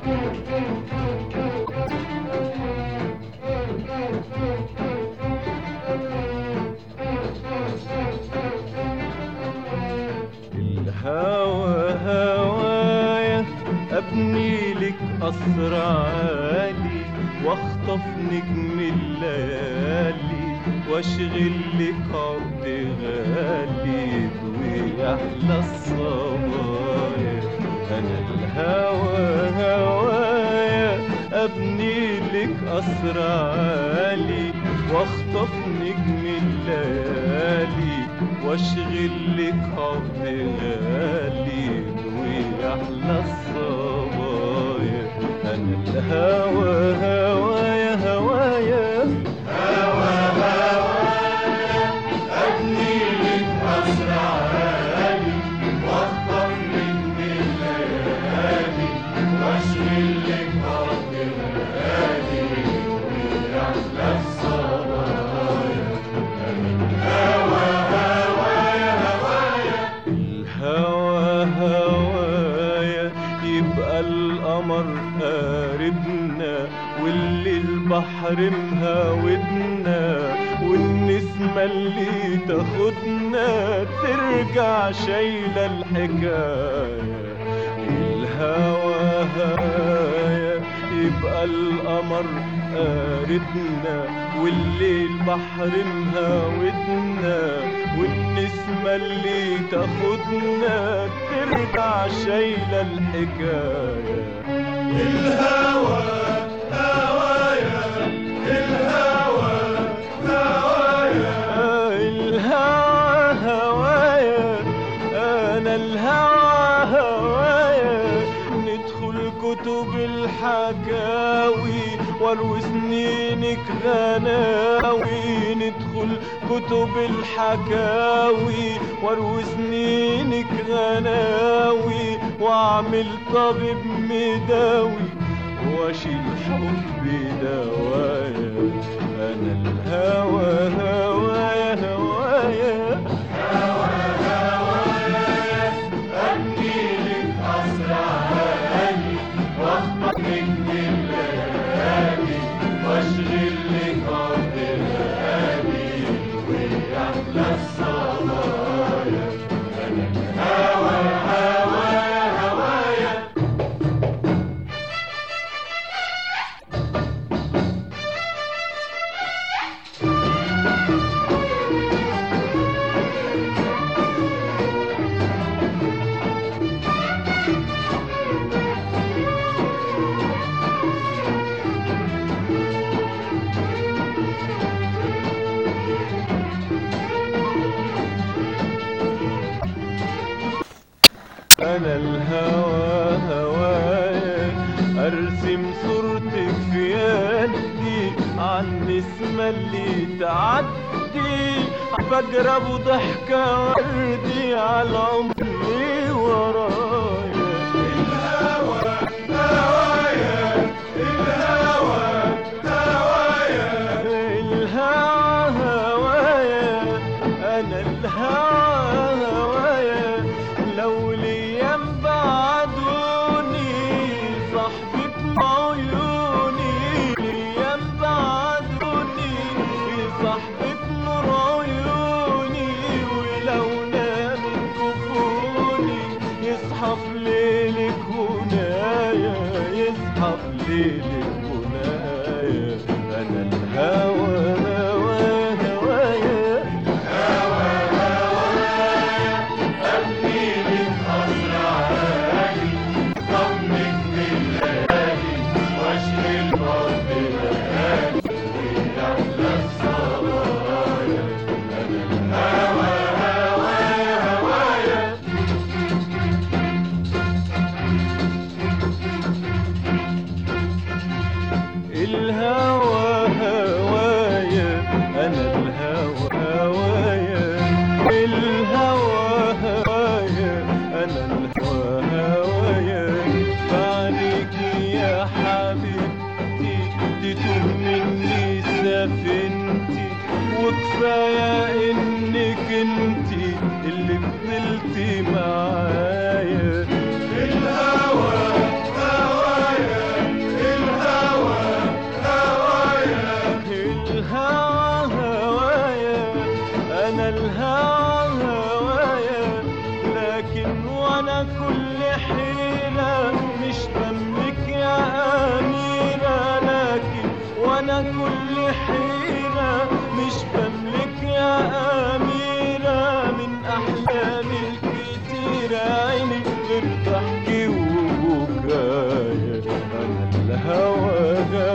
الهوى هوايا ابني لك قصر عالي واخطف نجم الليالي واشغل لك عقد غالي ويحلى الصبايا انا الهوى هوايا ابني لك قصر عالي واخطف نجم الليالي واشغل لك حب غالي ويحلى الصبايا انا الهوى هوايا هوايا هوى هوايا ابني لك قصر عالي واخطف نجم الليالي واشغل لك حب غالي ويحلى الصبايا الهوى هوايا يبقى القمر قاربنا واللي البحر مهاودنا والنسمة اللي تاخدنا ترجع شايلة الحكاية الهوى هوايا يبقى القمر قاربنا والليل بحر مهاودنا والنسمة اللي تاخدنا ترجع شايلة الحكاية الهوى هوايا الهوى هوايا الهوى هوايا انا الهوى هوايا ندخل كتب الحكاوي واروي سنينك غناوي ندخل كتب الحكاوي واروي سنينك غناوي واعمل طبيب مداوي واشيل حبي دوايا انا الهوى هوايا هوايا ابني لك قصر عالي واخطف نجم الليالي واشغل لك عقد غالي ويحلى الصبايا انا الهوى هوايا هوايا انا الهوى هوايا ارسم صورتك في يدي عن النسمة اللي تعدي فجرة بضحكة وردي على عمري ورايا الهوى هوايا الهوى هوايا الهوى هوايا انا الهوى هوايا لو ليام بعدوني صاحبة عيوني ليام بعدوني صاحبة نور عيوني ولو نام كفوني يصحى في ليلك هنايا يصحى في ليلك هنايا انا الهوى هوايا هوايا ابني لك قصر عالي طمك بالليالي واشغل الارض ليالي ويحلى الصبايا انا الهوى هوايا هوايا الهوى هوايا انا الهوى هوايا الهوى هوايا انا الهوى هوايا بعدك يا حبيبتي تتوه مني سفينتي وكفايه انك انتي اللي فضلتي معايا الهوى هوايا حيرة مش بملك يا أميرة من أحلامي الكتيرة عيني غير ضحكي وبكايا أنا الهوى